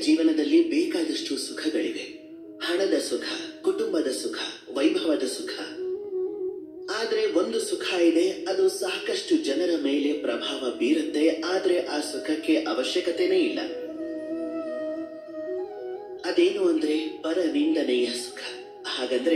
ಜೀವನದಲ್ಲಿ ಬೇಕಾದಷ್ಟು ಸುಖಗಳಿವೆ ಹಣದ ಸುಖ ಕುಟುಂಬದ ಸುಖ ವೈಭವದ ಸುಖ ಆದ್ರೆ ಒಂದು ಸುಖ ಇದೆ ಅದು ಸಾಕಷ್ಟು ಜನರ ಮೇಲೆ ಪ್ರಭಾವ ಬೀರುತ್ತೆ ಆದ್ರೆ ಆ ಸುಖಕ್ಕೆ ಅವಶ್ಯಕತೆನೇ ಇಲ್ಲ ಅದೇನು ಅಂದ್ರೆ ಪರನಿಂದನೆಯ ಸುಖ ಹಾಗಂದ್ರೆ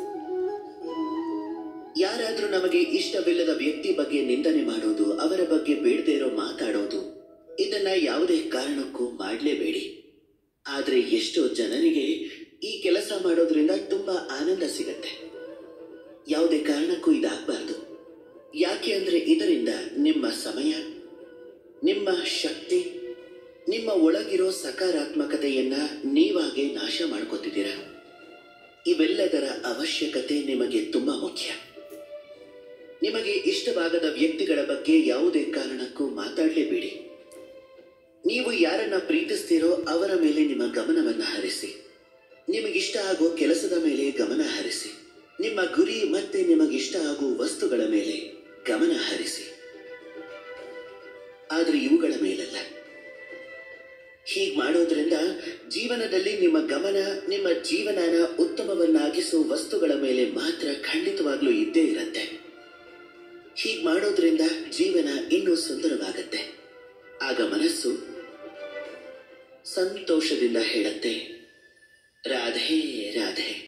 ಯಾರಾದ್ರೂ ನಮಗೆ ಇಷ್ಟವಿಲ್ಲದ ವ್ಯಕ್ತಿ ಬಗ್ಗೆ ನಿಂದನೆ ಮಾಡೋದು ಅವರ ಬಗ್ಗೆ ಬೇಡದೇ ಇರೋ ಮಾತಾಡೋದು ಇದನ್ನ ಯಾವುದೇ ಕಾರಣಕ್ಕೂ ಮಾಡಲೇಬೇಡಿ ಆದ್ರೆ ಎಷ್ಟೋ ಜನರಿಗೆ ಈ ಕೆಲಸ ಮಾಡೋದ್ರಿಂದ ತುಂಬಾ ಆನಂದ ಸಿಗತ್ತೆ ಯಾವುದೇ ಕಾರಣಕ್ಕೂ ಇದಾಗಬಾರ್ದು ಯಾಕೆ ಅಂದ್ರೆ ಇದರಿಂದ ನಿಮ್ಮ ಸಮಯ ನಿಮ್ಮ ಶಕ್ತಿ ನಿಮ್ಮ ಒಳಗಿರೋ ಸಕಾರಾತ್ಮಕತೆಯನ್ನ ನೀವಾಗೆ ನಾಶ ಮಾಡ್ಕೋತಿದ್ದೀರಾ ಇವೆಲ್ಲದರ ಅವಶ್ಯಕತೆ ನಿಮಗೆ ತುಂಬಾ ಮುಖ್ಯ ನಿಮಗೆ ಇಷ್ಟವಾಗದ ವ್ಯಕ್ತಿಗಳ ಬಗ್ಗೆ ಯಾವುದೇ ಕಾರಣಕ್ಕೂ ಮಾತಾಡಲೇಬೇಡಿ ನೀವು ಯಾರನ್ನ ಪ್ರೀತಿಸ್ತೀರೋ ಅವರ ಮೇಲೆ ನಿಮ್ಮ ಗಮನವನ್ನ ಹರಿಸಿ ನಿಮಗಿಷ್ಟ ಆಗೋ ಕೆಲಸದ ಮೇಲೆ ಗಮನ ಹರಿಸಿ ನಿಮ್ಮ ಗುರಿ ಮತ್ತೆ ನಿಮಗಿಷ್ಟ ಆಗೋ ವಸ್ತುಗಳ ಮೇಲೆ ಗಮನ ಹರಿಸಿ ಆದ್ರೆ ಇವುಗಳ ಮೇಲಲ್ಲ ಹೀಗ್ ಮಾಡೋದ್ರಿಂದ ಜೀವನದಲ್ಲಿ ನಿಮ್ಮ ಗಮನ ನಿಮ್ಮ ಜೀವನನ ಉತ್ತಮವನ್ನಾಗಿಸೋ ವಸ್ತುಗಳ ಮೇಲೆ ಮಾತ್ರ ಖಂಡಿತವಾಗ್ಲೂ ಇದ್ದೇ ಇರತ್ತೆ ಹೀಗ್ ಮಾಡೋದ್ರಿಂದ ಜೀವನ ಇನ್ನೂ ಸುಂದರವಾಗತ್ತೆ ಆಗ ಮನಸ್ಸು ಸಂತೋಷದಿಂದ ಹೇಳತ್ತೆ ರಾಧೆ ರಾಧೆ